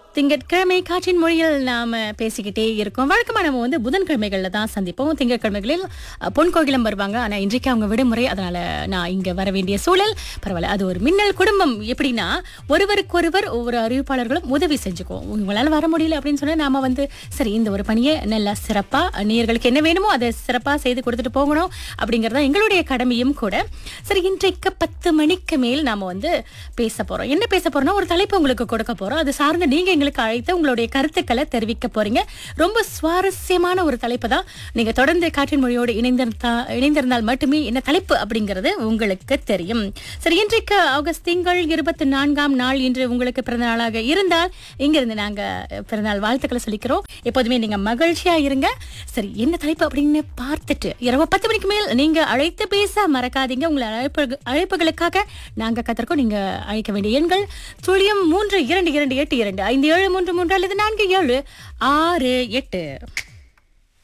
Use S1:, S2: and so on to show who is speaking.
S1: திங்கட்கிழமை காற்றின் மொழியில் நாம பேசிக்கிட்டே இருக்கோம் வழக்கமா நம்ம வந்து புதன்கிழமைகள்ல தான் சந்திப்போம் திங்கட்கிழமைகளில் அஹ், பொன் கோகிலம் வருவாங்க ஆனா இன்றைக்கு அவங்க விடுமுறை அதனால நான் இங்க வர வேண்டிய சூழல் பரவாயில்ல அது ஒரு மின்னல் குடும்பம் எப்படின்னா ஒருவருக்கொருவர் ஒவ்வொரு அறிவிப்பாளர்களும் உதவி செஞ்சுக்குவோம் உங்களால வர முடியல அப்படின்னு சொன்னா நாம வந்து சரி இந்த ஒரு பணியை நல்லா சிறப்பா நேயர்களுக்கு என்ன வேணுமோ அதை சிறப்பா செய்து கொடுத்துட்டு போகணும் அப்படிங்கறதா எங்களுடைய கடமையும் கூட சரி இன்றைக்கு பத்து மணிக்கு மேல் நாம வந்து பேச போறோம் என்ன பேச போறோம்னா ஒரு தலைப்பு உங்களுக்கு கொடுக்க போறோம் அது சார்ந்து நீங்க எங்களுக்கு அழைத்து உங்களுடைய கருத்துக்களை தெரிவிக்க போறீங்க ரொம்ப சுவாரஸ்யமான ஒரு தலைப்பு தான் நீங்க தொடர்ந்து காற்றின் மொழியோடு இணைந்திருந்தா இணைந்திருந்தால் மட்டுமே என்ன தலைப்பு அப்படிங்கிறது உங்களுக்கு தெரியும் சரி இன்றைக்கு ஆகஸ்ட் திங்கள் இருபத்தி நான்காம் நாள் இன்று உங்களுக்கு பிறந்த நாளாக இருந்தால் இங்கிருந்து நாங்க பிறந்தநாள் வாழ்த்துக்களை சொல்லிக்கிறோம் எப்போதுமே நீங்க மகிழ்ச்சியா இருங்க சரி என்ன தலைப்பு அப்படின்னு பார்த்துட்டு இரவு பத்து மணிக்கு மேல் நீங்க அழைத்து பேச மறக்காதீங்க உங்களை அழைப்பு அழைப்புகளுக்காக நாங்க கத்திருக்கோம் நீங்க அழைக்க வேண்டிய எண்கள் சுழியம் மூன்று இரண்டு இரண்டு எட்டு இரண்டு ஐந்து ஏழு மூன்று மூன்று அல்லது நான்கு ஏழு ஆறு எட்டு